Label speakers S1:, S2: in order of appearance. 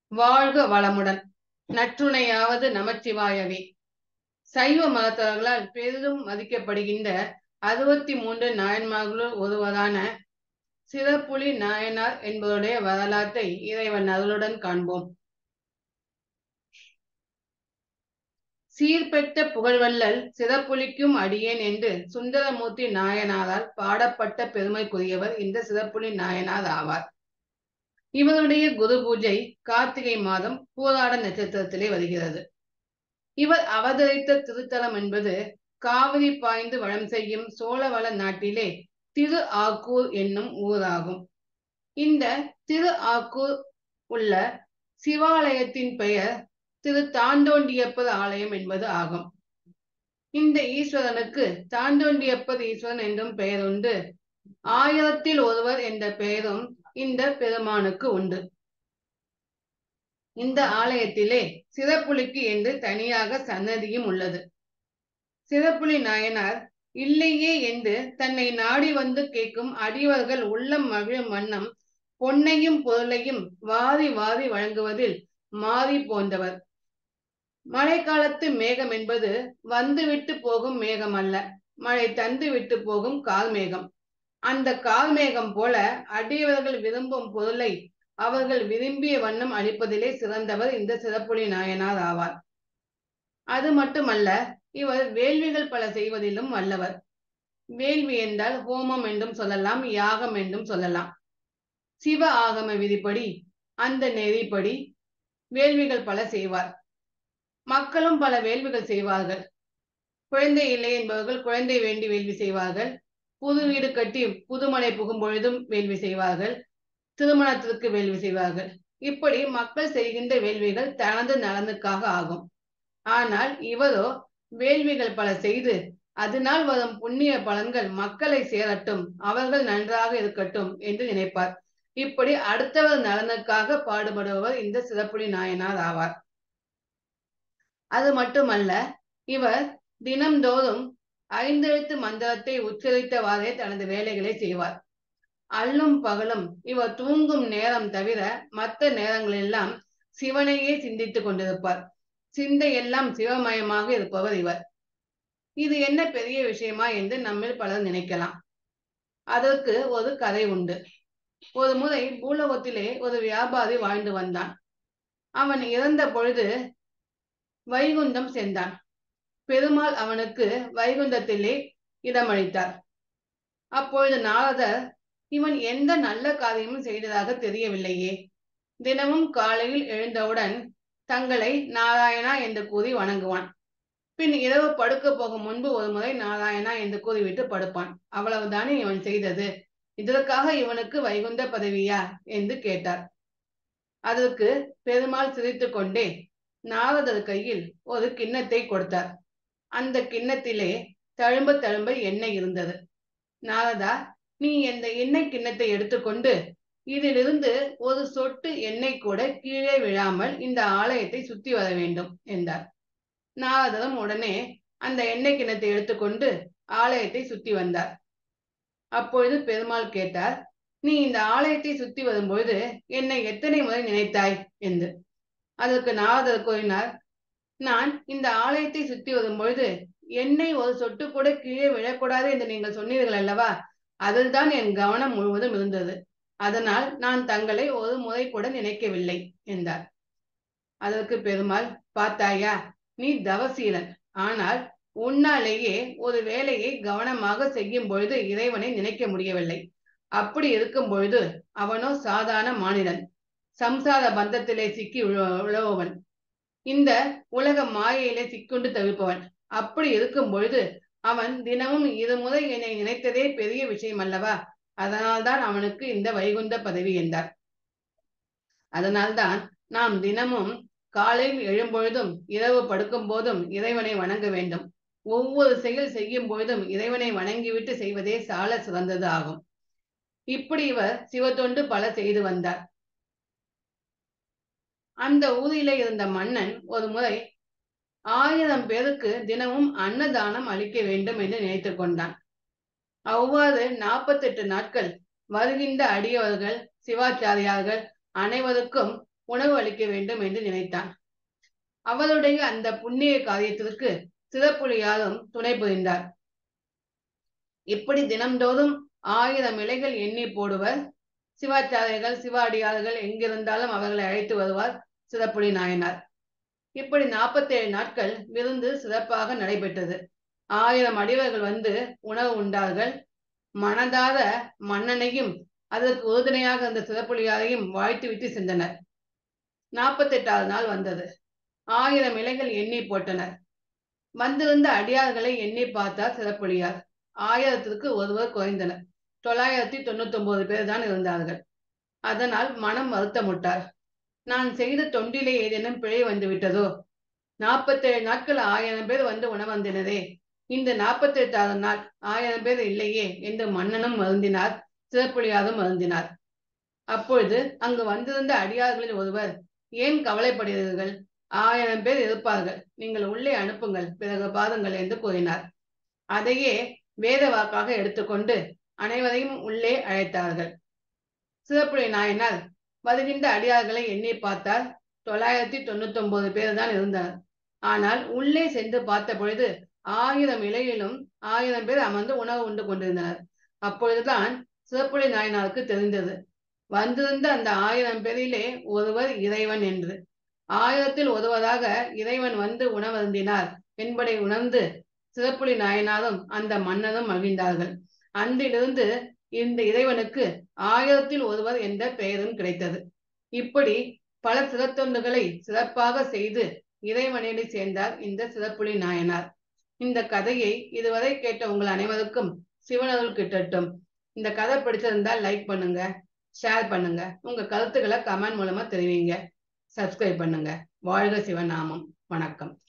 S1: வாழ்க வளமுடன் நற்றுணையாவது நமச்சிவாயவே சைவ மதத்தவர்களால் பெரிதும் மதிக்கப்படுகின்ற அறுபத்தி மூன்று நாயன்மார்களுள் ஒருவரான சிறப்புலி நாயனார் என்பவருடைய வரலாற்றை இறைவன் அருளுடன் காண்போம் சீர்பெற்ற புகழ்வல்லல் சிறப்புலிக்கும் அடியேன் என்று சுந்தரமூர்த்தி நாயனாரால் பாடப்பட்ட பெருமைக்குரியவர் இந்த சிறப்புலி நாயனார் ஆவார் இவருடைய குரு பூஜை கார்த்திகை மாதம் பூராட நட்சத்திரத்திலே வருகிறது இவர் அவதரித்த திருத்தலம் என்பது காவிரி பாய்ந்து வளம் செய்யும் சோழவள நாட்டிலே திரு ஆக்கூர் என்னும் ஊராகும் இந்த திரு ஆக்கூர் உள்ள சிவாலயத்தின் பெயர் திரு தாண்டோண்டியப்பர் ஆலயம் என்பது ஆகும் இந்த ஈஸ்வரனுக்கு தாண்டோண்டியப்பர் ஈஸ்வரன் என்றும் பெயர் உண்டு ஆயிரத்தில் ஒருவர் என்ற பெயரும் இந்த பெருமானுக்கு உண்டு இந்த ஆலயத்திலே சிறப்புலிக்கு என்று தனியாக சன்னதியும் உள்ளது சிறப்புலி நாயனார் இல்லையே என்று தன்னை நாடி வந்து கேட்கும் அடியவர்கள் உள்ளம் மகிழும் வண்ணம் பொன்னையும் பொருளையும் வாரி வாரி வழங்குவதில் மாறி போன்றவர் மழைக்காலத்து மேகம் என்பது வந்துவிட்டு போகும் மேகம் அல்ல மழை தந்து விட்டு போகும் கார்மேகம் அந்த கார்மேகம் போல அடியவர்கள் விரும்பும் பொருளை அவர்கள் விரும்பிய வண்ணம் அளிப்பதிலே சிறந்தவர் இந்த சிறப்புலி நாயனார் ஆவார் அது மட்டுமல்ல இவர் வேள்விகள் பல செய்வதிலும் வல்லவர் வேள்வி என்றால் ஹோமம் என்றும் சொல்லலாம் யாகம் என்றும் சொல்லலாம் சிவ ஆகம விதிப்படி அந்த நெறிப்படி வேள்விகள் பல செய்வார் மக்களும் பல வேள்விகள் செய்வார்கள் குழந்தை இல்லை என்பவர்கள் குழந்தை வேண்டி வேள்வி செய்வார்கள் புது வீடு கட்டி புதுமனை புகும் பொழுதும் வேள்வி செய்வார்கள் திருமணத்திற்கு வேள்வி செய்வார்கள் இப்படி மக்கள் செய்கின்ற வேள்விகள் தனது நலனுக்காக ஆகும் ஆனால் இவரோ வேள்விகள் பல செய்து அதனால் வரும் புண்ணிய பலன்கள் மக்களை சேரட்டும் அவர்கள் நன்றாக இருக்கட்டும் என்று நினைப்பார் இப்படி அடுத்தவர் நலனுக்காக பாடுபடுபவர் இந்த சிறப்புலி நாயனார் ஆவார் அது மட்டுமல்ல இவர் தினம்தோறும் ஐந்தெழுத்து மந்திரத்தை உச்சரித்தவாறே தனது வேலைகளை செய்வார் அல்லும் பகலும் இவர் தூங்கும் நேரம் தவிர மற்ற நேரங்களெல்லாம் சிவனையே சிந்தித்துக் கொண்டிருப்பார் சிந்தை எல்லாம் சிவமயமாக இருப்பவர் இவர் இது என்ன பெரிய விஷயமா என்று நம்மில் பலர் நினைக்கலாம் அதற்கு ஒரு கதை உண்டு ஒரு முறை பூலோகத்திலே ஒரு வியாபாரி வாழ்ந்து வந்தான் அவன் இறந்த பொழுது வைகுந்தம் சென்றான் பெருமாள் அவனுக்கு வைகுந்தத்திலே இடமளித்தார் அப்பொழுது நாரதர் இவன் எந்த நல்ல காரியமும் செய்ததாக தெரியவில்லையே தினமும் காலையில் எழுந்தவுடன் தங்களை நாராயணா என்று கூறி வணங்குவான் பின் இரவு படுக்க போகும் முன்பு ஒரு முறை நாராயணா என்று கூறிவிட்டு படுப்பான் அவ்வளவுதானே இவன் செய்தது இதற்காக இவனுக்கு வைகுந்த பதவியா என்று கேட்டார் அதற்கு பெருமாள் சிரித்து கொண்டே நாரதர் கையில் ஒரு கிண்ணத்தை கொடுத்தார் அந்த கிண்ணத்திலே தழும்ப தழும்ப எண்ணெய் இருந்தது நாரதா நீ இந்த எண்ணெய் கிண்ணத்தை எடுத்துக்கொண்டு இதிலிருந்து ஒரு சொட்டு எண்ணெய் கூட கீழே விழாமல் இந்த ஆலயத்தை சுத்தி வர வேண்டும் என்றார் நாரதரும் உடனே அந்த எண்ணெய் கிண்ணத்தை எடுத்துக்கொண்டு ஆலயத்தை சுத்தி வந்தார் அப்பொழுது பெருமாள் கேட்டார் நீ இந்த ஆலயத்தை சுத்தி வரும்பொழுது என்னை எத்தனை முறை நினைத்தாய் என்று அதற்கு நாரதர் கூறினார் நான் இந்த ஆலயத்தை சுத்தி வரும்பொழுது எண்ணெய் ஒரு சொட்டு கூட கீழே விழக்கூடாது என்று நீங்கள் சொன்னீர்கள் அல்லவா அதில் தான் என் கவனம் முழுவதும் இருந்தது அதனால் நான் தங்களை ஒரு முறை கூட நினைக்கவில்லை என்றார் அதற்கு பெருமாள் பார்த்தாயா நீ தவசீலன் ஆனால் உன்னாலேயே ஒரு வேலையை கவனமாக செய்யும் பொழுது இறைவனை நினைக்க முடியவில்லை அப்படி இருக்கும் பொழுது அவனோ சாதாரண மானிடன் சம்சார பந்தத்திலே சிக்கி உழவுவன் இந்த உலக மாயையிலே சிக்கொண்டு தவிப்பவன் அப்படி இருக்கும் பொழுது அவன் தினமும் இருமுறை என்னை நினைத்ததே பெரிய விஷயம் அல்லவா அதனால்தான் அவனுக்கு இந்த வைகுந்த பதவி என்றார் அதனால்தான் நாம் தினமும் காலையில் எழும்பொழுதும் இரவு படுக்கும் போதும் இறைவனை வணங்க வேண்டும் ஒவ்வொரு செயல் செய்யும் பொழுதும் இறைவனை வணங்கிவிட்டு செய்வதே சால சிறந்தது ஆகும் இப்படி இவர் சிவத்தொண்டு பல செய்து வந்தார் அந்த ஊரிலே இருந்த மன்னன் ஒரு முறை ஆயிரம் பேருக்கு தினமும் அன்னதானம் அளிக்க வேண்டும் என்று நினைத்து கொண்டான் அவ்வாறு நாற்பத்தெட்டு நாட்கள் வருகின்ற அடியவர்கள் சிவாச்சாரியார்கள் அனைவருக்கும் உணவு அளிக்க வேண்டும் என்று நினைத்தான் அவருடைய அந்த புண்ணிய காரியத்திற்கு சிறப்புலியாரும் துணை புரிந்தார் இப்படி தினம்தோறும் ஆயிரம் இலைகள் எண்ணி போடுவர் சிவாச்சாரியர்கள் சிவாடியார்கள் எங்கிருந்தாலும் அவர்களை அழைத்து வருவார் சிறப்புலி நாயனார் இப்படி நாற்பத்தி ஏழு நாட்கள் விருந்து சிறப்பாக நடைபெற்றது ஆயிரம் அடிவர்கள் வந்து உணவு உண்டார்கள் மனதார மன்னனையும் அதற்கு உறுதுணையாக இருந்த சிறப்புலியாரையும் வாழ்த்து விட்டு சென்றனர் நாற்பத்தி எட்டாவது நாள் வந்தது ஆயிரம் இலைகள் எண்ணி போட்டனர் வந்திருந்த அடியார்களை எண்ணி பார்த்தார் சிறப்புலியார் ஆயிரத்திற்கு ஒருவர் குறைந்தனர் தொள்ளாயிரத்தி தொண்ணூத்தி ஒன்பது பேர் தான் இருந்தார்கள் அதனால் மனம் வருத்தமுட்டார் நான் செய்த தொண்டிலே ஏதேனும் பிழை வந்து விட்டதோ நாற்பத்தேழு நாட்கள் ஆயிரம் பேர் வந்து உணவந்தினரே இந்த நாற்பத்தி எட்டாவது நாள் ஆயிரம் பேர் இல்லையே என்று மன்னனும் வருந்தினார் சிறப்புலியாரும் வருந்தினார் அப்பொழுது அங்கு வந்திருந்த அடியார்களில் ஒருவர் ஏன் கவலைப்படுகிறீர்கள் ஆயிரம் பேர் இருப்பார்கள் நீங்கள் உள்ளே அனுப்புங்கள் பிறகு பாருங்கள் என்று கூறினார் அதையே வேத வாக்காக எடுத்துக்கொண்டு அனைவரையும் உள்ளே அழைத்தார்கள் சிறப்புரை நாயனால் வருகின்ற அடியார்களை எண்ணி பார்த்தால் தொள்ளாயிரத்தி தொண்ணூத்தி ஒன்பது பேர் தான் இருந்தனர் ஆனால் உள்ளே சென்று பார்த்த பொழுது ஆயிரம் இலையிலும் ஆயிரம் பேர் அமர்ந்து உணவு உண்டு கொண்டிருந்தனர் அப்பொழுதுதான் சிறப்புரை நாயனாருக்கு தெரிந்தது வந்திருந்த அந்த ஆயிரம் பேரிலே ஒருவர் இறைவன் என்று ஆயிரத்தில் ஒருவராக இறைவன் வந்து உணவருந்தினார் என்பதை உணர்ந்து சிறப்புலி நாயனாரும் அந்த மன்னரும் மகிழ்ந்தார்கள் அன்றிலிருந்து இந்த இறைவனுக்கு ஆயிரத்தில் ஒருவர் என்ற பெயரும் கிடைத்தது இப்படி பல சிறத்தொண்டுகளை சிறப்பாக செய்து இறைவனடி சேர்ந்தார் இந்த சிறப்புலி நாயனார் இந்த கதையை இதுவரை கேட்ட உங்கள் அனைவருக்கும் சிவனருள் கிட்டட்டும் இந்த கதை பிடிச்சிருந்தால் லைக் பண்ணுங்க ஷேர் பண்ணுங்க உங்க கருத்துக்களை கமெண்ட் மூலமா தெரிவிங்க சப்ஸ்கிரைப் பண்ணுங்க வாழ்க சிவநாமம் வணக்கம்